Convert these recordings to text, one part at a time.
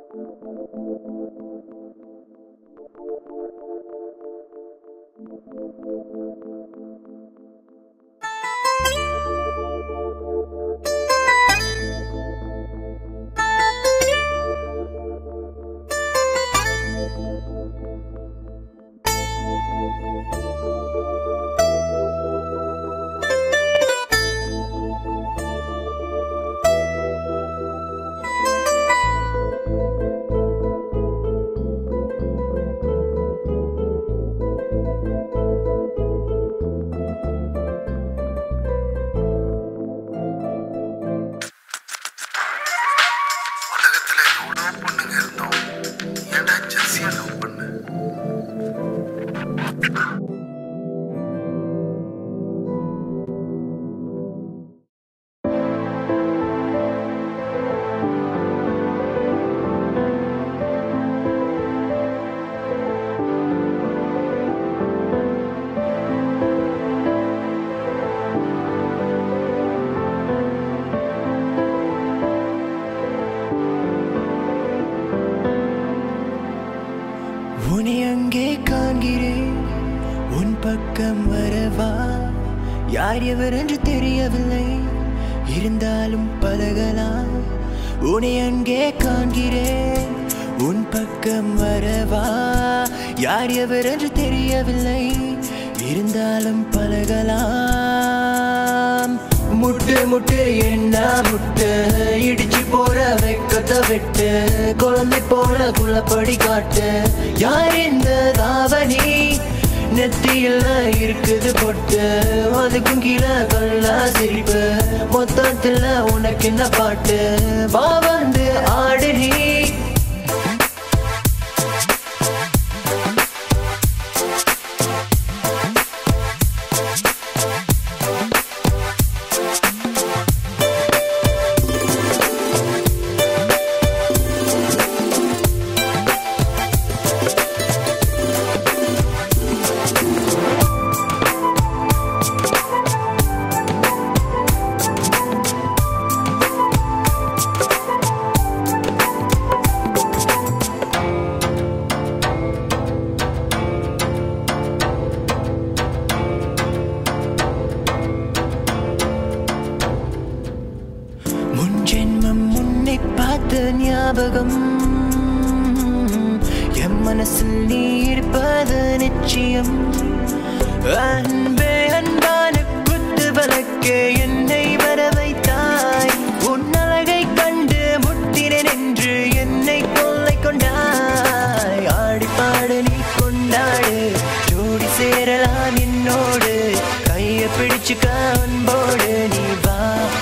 உலகத்துல எவ்வளோ பொண்ணுங்க இருந்தோம் ஏன்டா ஜெர்சியை லவ் பண்ண உன்னை அங்கே காண்கிறேன் உன் பக்கம் வரவா யார் எவர் என்று தெரியவில்லை இருந்தாலும் பழகலாம் உன்னை அங்கே காண்கிறேன் உன் பக்கம் வரவா யார் எவர் என்று தெரியவில்லை இருந்தாலும் பழகலாம் முட்டு முட்டு என்ன முட்டு இடிச்சு போற வெக்கத்தை விட்டு குழந்தை போல குள்ளப்படி காட்டு யார் இந்த தாவணி நெத்தியில் இருக்குது பொட்டு அதுக்கும் கீழே கல்லா சிரிப்பு மொத்தத்துல உனக்கு என்ன பாட்டு வா வந்து ஆடு நீ முன் ஜென்மம் முன்னை பார்த்த ஞாபகம் என் மனசில் நீ இருப்பது நிச்சயம் அன்பே அன்பான குத்து வழக்கே என்னை வர வைத்தாய் உன் அழகை கண்டு முட்டினேன் என்று என்னை கொள்ளை கொண்டாய் ஆடி பாடு நீ கொண்டாடு ஜோடி சேரலாம் என்னோடு கைய பிடிச்சுக்க அன்போடு நீ வா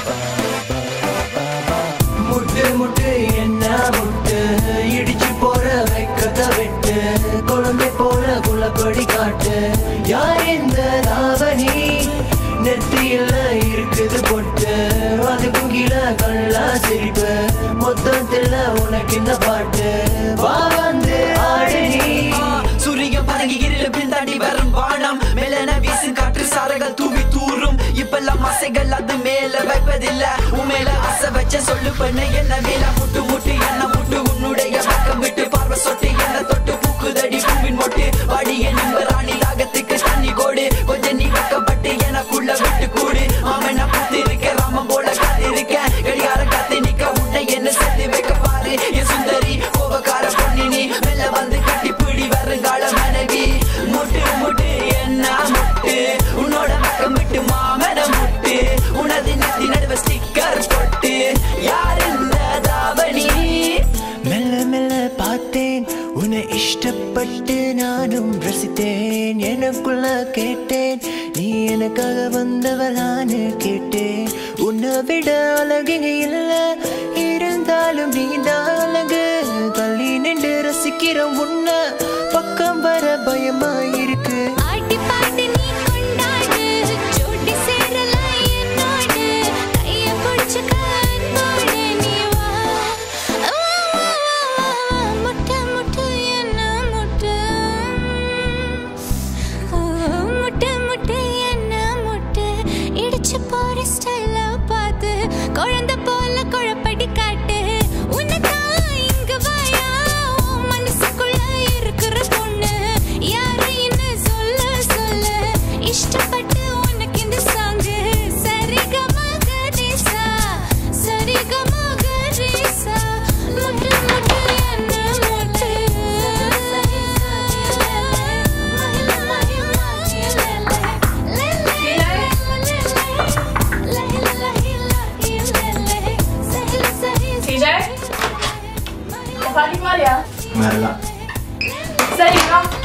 வா, வா. முட்டு முட்டு என்ன முட்டு இடிச்சு போற வெக்கத்தை விட்டு குழந்தை போல குள்ளப்படி காட்டு யார் இந்த தாவணி நெத்தியில இருக்குது பொட்டு அதுக்கும் கீழே கல்லா சிரிப்பு மொத்தத்துல உனக்கு இந்த பாட்டு வா வந்து ஆடு நீ சூரியன் பதங்கி இருள பின்தாண்டி வரும் வானம் மேலன வீசும் காற்று சாரங்கள் தூவி தூரும் இப்பெல்லாம் ஆசைகள் அது மேல வைப்பதில்ல உன் மேல ஆசை வச்ச சொல்லு பண்ண என்ன மேல முட்டு முட்டு என்ன முட்டு உன்னுடைய பக்கம் விட்டு பார்வை சொட்டு என்ன தொட்டு பூக்குதடி பூவின் மொட்டு வாடிய நிம்ப ராணி தாகத்துக்கு தண்ணி கோடு கொஞ்சம் நீ பக்கப்பட்டு எனக்குள்ள விட்டு கூடு மாமன் நான் பார்த்து இருக்க ராமன் போல காத்திருக்க கடிகாரம் காத்து நிக்க உன்னை என்ன சேர்த்து வைக்க பாரு என் சுந்தரி கோபக்கார பொண்ணு நீ மெல்ல வந்து கட்டி பிடி வருங்கால மனைவி முட்டு முட்டு என்ன முட்டு உன்னோட பக்கம் விட்டு மாமன முட்டு உனது நெத்தி நடுவ ஸ்டிக்கர் போட்டு யார் இந்த தாவணி மெல்ல மெல்ல பார்த்தேன் உன்னை இஷ்டப்பட்டு நானும் ரசித்தேன் எனக்குள்ள கேட்டேன் நீ எனக்காக வந்தவளான்னு கேட்டேன் உன்னை விட அழகிங்க இல்ல இருந்தாலும் நீ தான் அழகு தள்ளி நின்று ரசிக்கிற உன்னை பக்கம் வர பயமா இருக்கு ஆட்டி பாட்டு நீ கொண்டாடு ஜோடி சேரலாம் என்னோடு கைய பிடிச்சுக்க அன்போடு நீ வா வா, வா, வா, வா. முட்டை முட்டை என்ன முட்டை ஓ, முட்டை முட்டை என்ன முட்டை இடிச்சு போற ஸ்டைலா பார்த்து குழந்தை போல குழப்படி காட்டு உன்னை தான் இங்க வாயா மாதிரிலாம் சரிங்களா